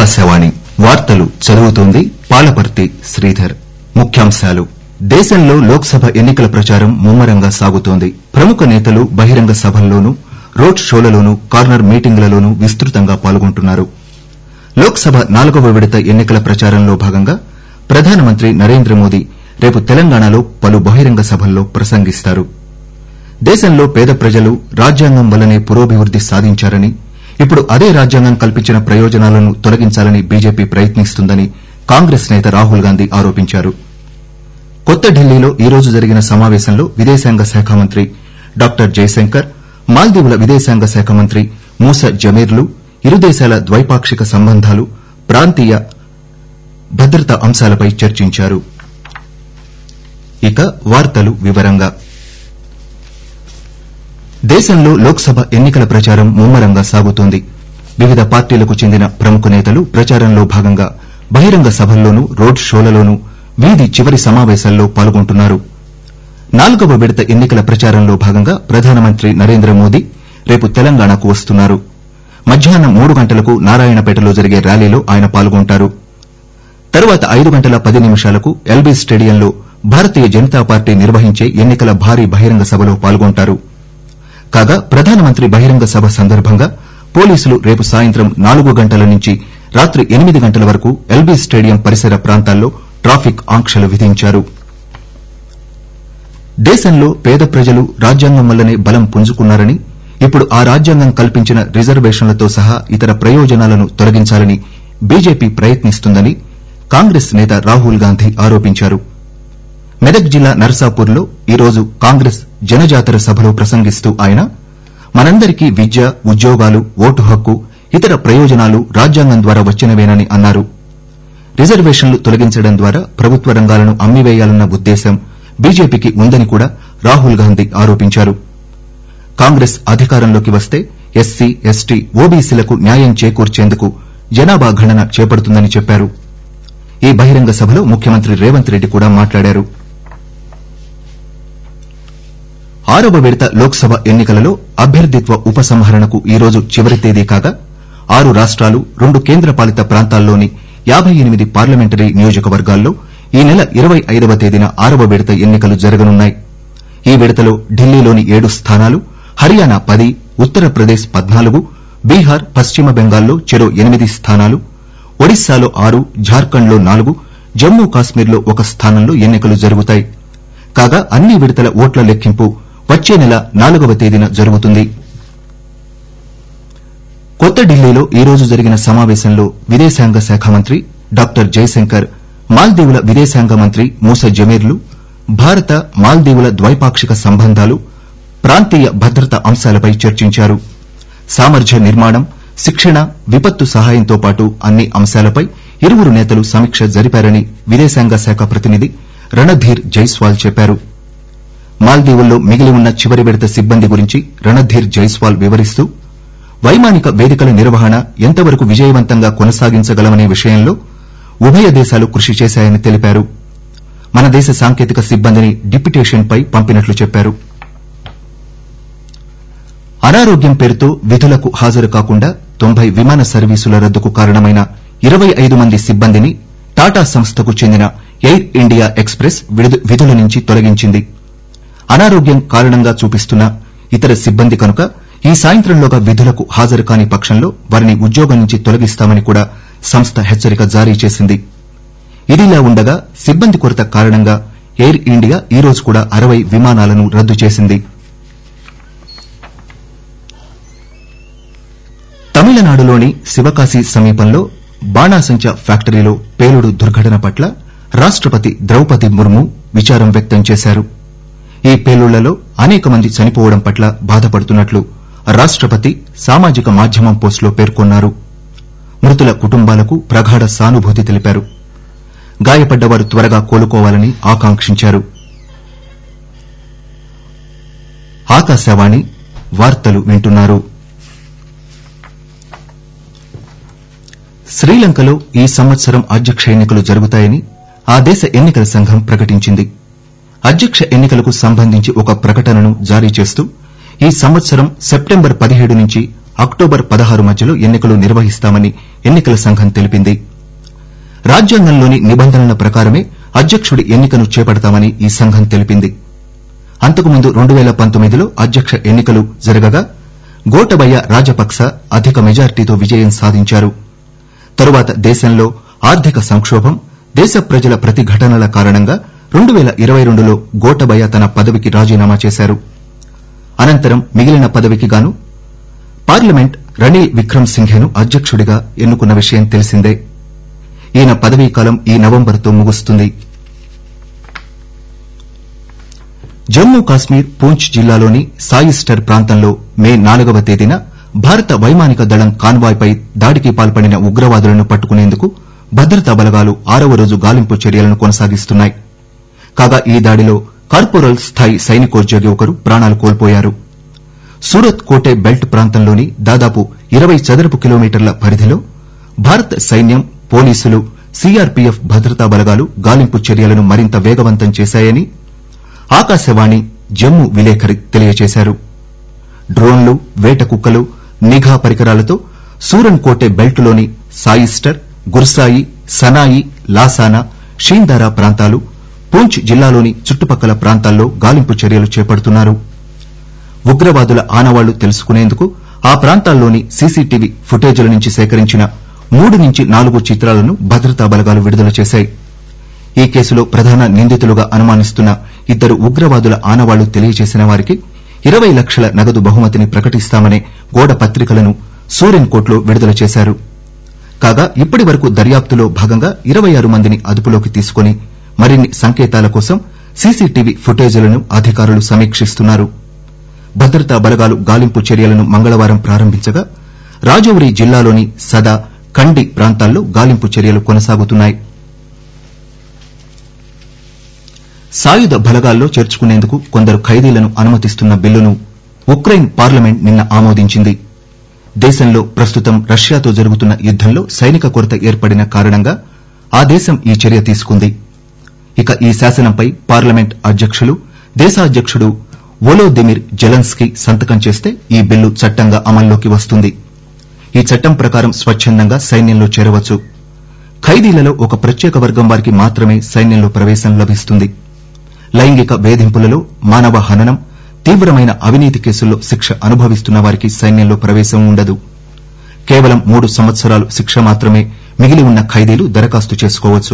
ఆకాశవాణి వార్తలు చదువుతోంది పాలపర్తి శ్రీధర్ ముఖ్యాంశాలు దేశంలో లోక్ సభ ఎన్నికల ప్రచారం ముమ్మరంగా సాగుతోంది ప్రముఖ నేతలు బహిరంగ సభల్లోనూ రోడ్ షోలలోనూ కార్నర్ మీటింగులలోనూ విస్తృతంగా పాల్గొంటున్నారు లోక్ సభ నాలుగవ విడత ఎన్నికల ప్రచారంలో భాగంగా ప్రధానమంత్రి నరేంద్ర మోదీ రేపు తెలంగాణలో పలు బహిరంగ సభల్లో ప్రసంగిస్తారు దేశంలో పేద ప్రజలు రాజ్యాంగం వల్లనే పురోభివృద్ది సాధించారని ఇప్పుడు అదే రాజ్యాంగం కల్పించిన ప్రయోజనాలను తొలగించాలని బీజేపీ ప్రయత్నిస్తుందని కాంగ్రెస్ నేత రాహుల్ గాంధీ ఆరోపించారు కొత్త ఢిల్లీలో ఈ రోజు జరిగిన సమావేశంలో విదేశాంగ శాఖ మంత్రి డాక్టర్ జైశంకర్ మాల్దీవుల విదేశాంగ శాఖ మంత్రి మూసా జమీర్లు ఇరు దేశాల ద్వైపాక్షిక సంబంధాలు ప్రాంతీయ భద్రతా అంశాలపై చర్చించారు ఇక వార్తలు వివరంగా దేశంలో లోక్ సభ ఎన్నికల ప్రచారం ముమ్మరంగా సాగుతోంది వివిధ పార్టీలకు చెందిన ప్రముఖ నేతలు ప్రచారంలో భాగంగా బహిరంగ సభల్లోనూ రోడ్ షోలలోనూ వీధి చివరి సమావేశాల్లో పాల్గొంటున్నారు నాలుగవ విడత ఎన్నికల ప్రచారంలో భాగంగా ప్రధానమంత్రి నరేంద్ర మోదీ రేపు తెలంగాణకు వస్తున్నారు మధ్యాహ్నం మూడు గంటలకు నారాయణపేటలో జరిగే ర్యాలీలో ఆయన పాల్గొంటారు తరువాత ఐదు గంటల పది నిమిషాలకు ఎల్బీ స్టేడియంలో భారతీయ జనతా పార్టీ నిర్వహించే ఎన్నికల భారీ బహిరంగ సభలో పాల్గొంటారు కాగా ప్రధానమంత్రి బహిరంగ సభ సందర్భంగా పోలీసులు రేపు సాయంత్రం నాలుగు గంటల నుంచి రాత్రి ఎనిమిది గంటల వరకు ఎల్బీ స్టేడియం పరిసర ప్రాంతాల్లో ట్రాఫిక్ ఆంక్షలు విధించారు దేశంలో పేద ప్రజలు రాజ్యాంగం వల్లనే బలం పుంజుకున్నారని ఇప్పుడు ఆ రాజ్యాంగం కల్పించిన రిజర్వేషన్లతో సహా ఇతర ప్రయోజనాలను తొలగించాలని బీజేపీ ప్రయత్నిస్తుందని కాంగ్రెస్ నేత రాహుల్ గాంధీ ఆరోపించారు మెదక్ జిల్లా నర్సాపూర్లో ఈరోజు కాంగ్రెస్ జనజాతర సభలో ప్రసంగిస్తూ ఆయన మనందరికీ విద్య ఉద్యోగాలు ఓటు హక్కు ఇతర ప్రయోజనాలు రాజ్యాంగం ద్వారా వచ్చినవేనని అన్నారు రిజర్వేషన్లు తొలగించడం ద్వారా ప్రభుత్వ రంగాలను అమ్మివేయాలన్న ఉద్దేశం బీజేపీకి ఉందని కూడా రాహుల్ గాంధీ ఆరోపించారు కాంగ్రెస్ అధికారంలోకి వస్తే ఎస్సీ ఎస్టీ ఓబీసీలకు న్యాయం చేకూర్చేందుకు జనాభా గణన చేపడుతుందని చెప్పారు ఈ బహిరంగ సభలో ముఖ్యమంత్రి రేవంత్ రెడ్డి కూడా మాట్లాడారు ఆరవ విడత లోక్ సభ ఎన్నికలలో అభ్యర్థిత్వ ఉపసంహరణకు ఈరోజు చివరి తేదీ కాగా ఆరు రాష్టాలు రెండు కేంద్రపాలిత ప్రాంతాల్లోని యాబై ఎనిమిది పార్లమెంటరీ నియోజకవర్గాల్లో ఈ నెల ఇరవై ఐదవ తేదీన ఆరవ విడత ఎన్నికలు జరగనున్నాయి ఈ విడతలో ఢిల్లీలోని ఏడు స్థానాలు హర్యానా పది ఉత్తరప్రదేశ్ పద్నాలుగు బీహార్ పశ్చిమ బెంగాల్లో చెరో ఎనిమిది స్థానాలు ఒడిశాలో ఆరు జార్ఖండ్లో నాలుగు జమ్మూ కాశ్మీర్లో ఒక స్థానంలో ఎన్నికలు జరుగుతాయి కాగా అన్ని విడతల ఓట్ల లెక్కింపు వచ్చే నెల నాలుగవ తేదీన జరుగుతుంది కొత్త ఢిల్లీలో ఈ రోజు జరిగిన సమావేశంలో విదేశాంగ శాఖ మంత్రి డాక్టర్ జైశంకర్ మాల్దీవుల విదేశాంగ మంత్రి మూసా జమీర్లు భారత మాల్దీవుల ద్వైపాక్షిక సంబంధాలు ప్రాంతీయ భద్రతా అంశాలపై చర్చించారు సామర్థ్య నిర్మాణం శిక్షణ విపత్తు సహాయంతో పాటు అన్ని అంశాలపై ఇరువురు నేతలు సమీక్ష జరిపారని విదేశాంగ శాఖ ప్రతినిధి రణధీర్ జైస్వాల్ చెప్పారు మాల్దీవుల్లో మిగిలి ఉన్న చివరి విడత సిబ్బంది గురించి రణధీర్ జైస్వాల్ వివరిస్తూ వైమానిక వేదికల నిర్వహణ ఎంతవరకు విజయవంతంగా కొనసాగించగలమనే విషయంలో ఉభయ దేశాలు కృషి చేశాయని తెలిపారు మన దేశ సాంకేతిక సిబ్బందిని డిప్యుటేషన్ పై పంపినట్లు చెప్పారు అనారోగ్యం పేరుతో విధులకు హాజరు కాకుండా తొంభై విమాన సర్వీసుల రద్దుకు కారణమైన ఇరవై ఐదు మంది సిబ్బందిని టాటా సంస్థకు చెందిన ఎయిర్ ఇండియా ఎక్స్ ప్రెస్ విధుల నుంచి తొలగించింది అనారోగ్యం కారణంగా చూపిస్తున్న ఇతర సిబ్బంది కనుక ఈ సాయంత్రంలోగా విధులకు హాజరు కాని పక్షంలో వారిని ఉద్యోగం నుంచి తొలగిస్తామని కూడా సంస్థ హెచ్చరిక జారీ చేసింది ఇదిలా ఉండగా సిబ్బంది కొరత కారణంగా ఎయిర్ ఇండియా ఈ రోజు కూడా అరవై విమానాలను రద్దు చేసింది తమిళనాడులోని శివకాశి సమీపంలో బాణాసంచా ఫ్యాక్టరీలో పేలుడు దుర్ఘటన పట్ల రాష్టపతి ద్రౌపది ముర్ము విచారం వ్యక్తం చేశారు ఈ పేలుళ్లలో అనేక మంది చనిపోవడం పట్ల బాధపడుతున్నట్లు రాష్టపతి సామాజిక మాధ్యమం పోస్టులో పేర్కొన్నారు మృతుల కుటుంబాలకు ప్రగాఢ సానుభూతి తెలిపారు గాయపడ్డవారు త్వరగా కోలుకోవాలని ఆకాంక్షించారు ఆకాశవాణి వార్తలు వింటున్నారు శ్రీలంకలో ఈ సంవత్సరం అధ్యక్ష ఎన్నికలు జరుగుతాయని ఆ దేశ ఎన్నికల సంఘం ప్రకటించింది అధ్యక్ష ఎన్నికలకు సంబంధించి ఒక ప్రకటనను జారీ చేస్తూ ఈ సంవత్సరం సెప్టెంబర్ పదిహేడు నుంచి అక్టోబర్ పదహారు మధ్యలో ఎన్నికలు నిర్వహిస్తామని ఎన్నికల సంఘం తెలిపింది రాజ్యాంగంలోని నిబంధనల ప్రకారమే అధ్యకుడి ఎన్నికను చేపడతామని ఈ సంఘం తెలిపింది అంతకుముందు రెండు పేల పంతొమ్మిదిలో అధ్యక్ష ఎన్నికలు జరగగా గోటబయ రాజపక్స అధిక మెజార్టీతో విజయం సాధించారు తరువాత దేశంలో ఆర్థిక సంకోభం దేశ ప్రజల ప్రతిఘటనల కారణంగా రెండు పేల ఇరవై రెండులో గోటబయ తన పదవికి రాజీనామా చేశారు అనంతరం మిగిలిన పదవికి గాను పార్లమెంట్ రనీల్ విక్రమ్ సింఘేను అధ్యకుడిగా ఎన్నుకున్న విషయం తెలిసిందే ఈయన పదవీకాలం ఈ నవంబర్తో ముగుస్తుంది జమ్మూ కాశ్మీర్ పూంచ్ జిల్లాలోని సాయిస్టర్ ప్రాంతంలో మే నాలుగవ తేదీన భారత వైమానిక దళం కాన్వాయ్ పై దాడికి పాల్పడిన ఉగ్రవాదులను పట్టుకునేందుకు భద్రతా బలగాలు ఆరవ రోజు గాలింపు చర్యలను కొనసాగిస్తున్నాయి కాగా ఈ దాడిలో కార్పొరల్ స్థాయి సైనికోద్యోగి ఒకరు ప్రాణాలు కోల్పోయారు సూరత్ కోటే బెల్ట్ ప్రాంతంలోని దాదాపు ఇరవై చదరపు కిలోమీటర్ల పరిధిలో భారత సైన్యం పోలీసులు సీఆర్పీఎఫ్ భద్రతా బలగాలు గాలింపు చర్యలను మరింత వేగవంతం చేశాయని ఆకాశవాణి జమ్మూ విలేకరి తెలియజేశారు డ్రోన్లు వేట కుక్కలు నిఘా పరికరాలతో సూరన్ కోటే బెల్టులోని సాయిస్టర్ గుర్సాయి సనాయి లాసానా షీందారా ప్రాంతాలు పూంచ్ జిల్లాలోని చుట్టుపక్కల ప్రాంతాల్లో గాలింపు చర్యలు చేపడుతున్నారు ఉగ్రవాదుల ఆనవాళ్లు తెలుసుకునేందుకు ఆ ప్రాంతాల్లోని సీసీటీవీ ఫుటేజీల నుంచి సేకరించిన మూడు నుంచి నాలుగు చిత్రాలను భద్రతా బలగాలు విడుదల చేశాయి ఈ కేసులో ప్రధాన నిందితులుగా అనుమానిస్తున్న ఇద్దరు ఉగ్రవాదుల ఆనవాళ్లు తెలియజేసిన వారికి ఇరవై లక్షల నగదు బహుమతిని ప్రకటిస్తామనే గోడ పత్రికలను సూరెన్ కోర్టులో విడుదల చేశారు కాగా ఇప్పటి వరకు దర్యాప్తులో భాగంగా ఇరవై ఆరు మందిని అదుపులోకి తీసుకుని మరిన్ని సంకేతాల కోసం సీసీటీవీ ఫుటేజీలను అధికారులు సమీక్షిస్తున్నారు భద్రతా బలగాలు గాలింపు చర్యలను మంగళవారం ప్రారంభించగా రాజౌరి జిల్లాలోని సదా కండి ప్రాంతాల్లో గాలింపు చర్యలు కొనసాగుతున్నాయి సాయుధ బలగాల్లో చేర్చుకునేందుకు కొందరు ఖైదీలను అనుమతిస్తున్న బిల్లును ఉక్రెయిన్ పార్లమెంట్ నిన్న ఆమోదించింది దేశంలో ప్రస్తుతం రష్యాతో జరుగుతున్న యుద్దంలో సైనిక కొరత ఏర్పడిన కారణంగా ఆ దేశం ఈ చర్య తీసుకుంది ఇక ఈ శాసనంపై పార్లమెంట్ అధ్యకులు దేశాధ్యకుడు వొలోదిమిర్ జెలెన్స్కీ సంతకం చేస్తే ఈ బిల్లు చట్టంగా అమల్లోకి వస్తుంది ఈ చట్టం ప్రకారం స్వచ్చందంగా సైన్యంలో చేరవచ్చు ఖైదీలలో ఒక ప్రత్యేక వర్గం వారికి మాత్రమే సైన్యంలో ప్రవేశం లభిస్తుంది లైంగిక వేధింపులలో మానవ హననం తీవ్రమైన అవినీతి కేసుల్లో శిక్ష అనుభవిస్తున్న వారికి సైన్యంలో ప్రవేశం ఉండదు కేవలం మూడు సంవత్సరాలు శిక్ష మాత్రమే మిగిలి ఉన్న ఖైదీలు దరఖాస్తు చేసుకోవచ్చు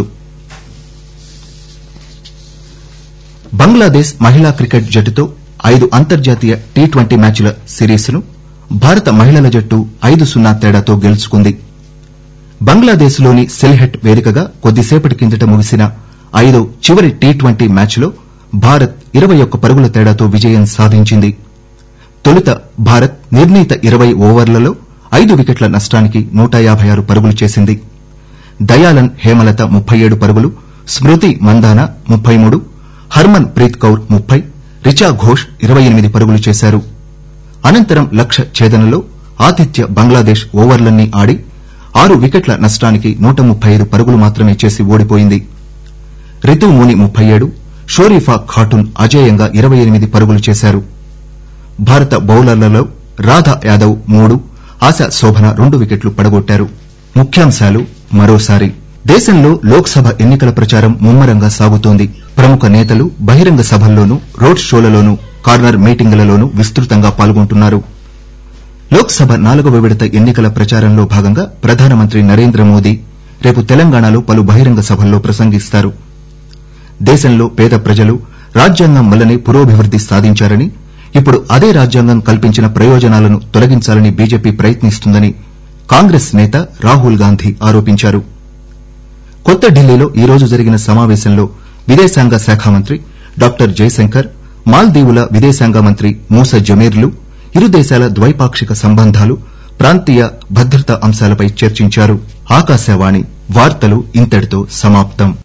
బంగ్లాదేశ్ మహిళా క్రికెట్ జట్టుతో ఐదు అంతర్జాతీయ టీ ట్వంటీ మ్యాచ్ల సిరీస్ను భారత మహిళల జట్టు ఐదు సున్నా తేడాతో గెలుచుకుంది బంగ్లాదేశ్ లోని సిల్హెట్ వేదికగా కొద్దిసేపటి కిందట ముగిసిన ఐదో చివరి టీ ట్వంటీ మ్యాచ్లో భారత్ ఇరవై ఒక్క పరుగుల తేడాతో విజయం సాధించింది తొలుత భారత్ నిర్ణీత ఇరవై ఓవర్లలో ఐదు వికెట్ల నష్టానికి నూట యాబై ఆరు పరుగులు చేసింది దయాలన్ హేమలత ముప్పై ఏడు పరుగులు స్మృతి మందాన ముప్పై మూడు హర్మన్ ప్రీత్ కౌర్ ముప్పై రిచా ఘోష్ ఇరవై ఎనిమిది పరుగులు చేశారు అనంతరం లక్ష్య ఛేదనలో ఆతిథ్య బంగ్లాదేశ్ ఓవర్లన్నీ ఆడి ఆరు వికెట్ల నష్టానికి నూట ముప్పై ఐదు పరుగులు మాత్రమే చేసి ఓడిపోయింది రితుమూని ముప్పై ఏడు షోరీఫా ఖాటున్ అజేయంగా ఇరవై ఎనిమిది పరుగులు చేశారు భారత బౌలర్లలో రాధా యాదవ్ మూడు ఆశా శోభన రెండు వికెట్లు పడగొట్టారు ముఖ్యాంశాలు మరోసారి దేశంలో లోక్ సభ ఎన్నికల ప్రచారం ముమ్మరంగా సాగుతోంది ప్రముఖ నేతలు బహిరంగ సభల్లోనూ రోడ్ షోలలోనూ కార్నర్ మీటింగులలోనూ విస్తృతంగా పాల్గొంటున్నారు లోక్ సభ నాలుగవ విడత ఎన్నికల ప్రచారంలో భాగంగా ప్రధానమంత్రి నరేంద్ర మోదీ రేపు తెలంగాణలో పలు బహిరంగ సభల్లో ప్రసంగిస్తారు దేశంలో పేద ప్రజలు రాజ్యాంగం వల్లనే పురోభివృద్ది సాధించారని ఇప్పుడు అదే రాజ్యాంగం కల్పించిన ప్రయోజనాలను తొలగించాలని బీజేపీ ప్రయత్నిస్తుందని కాంగ్రెస్ నేత రాహుల్ గాంధీ ఆరోపించారు కొత్త ఢిల్లీలో ఈ రోజు జరిగిన సమావేశంలో విదేశాంగ శాఖ మంత్రి డాక్టర్ జైశంకర్ మాల్దీవుల విదేశాంగ మంత్రి మూస జమీర్లు ఇరు దేశాల ద్వైపాక్షిక సంబంధాలు ప్రాంతీయ భద్రతా అంశాలపై చర్చించారు ఆకాశవాణి వార్తలు ఇంతటితో సమాప్తం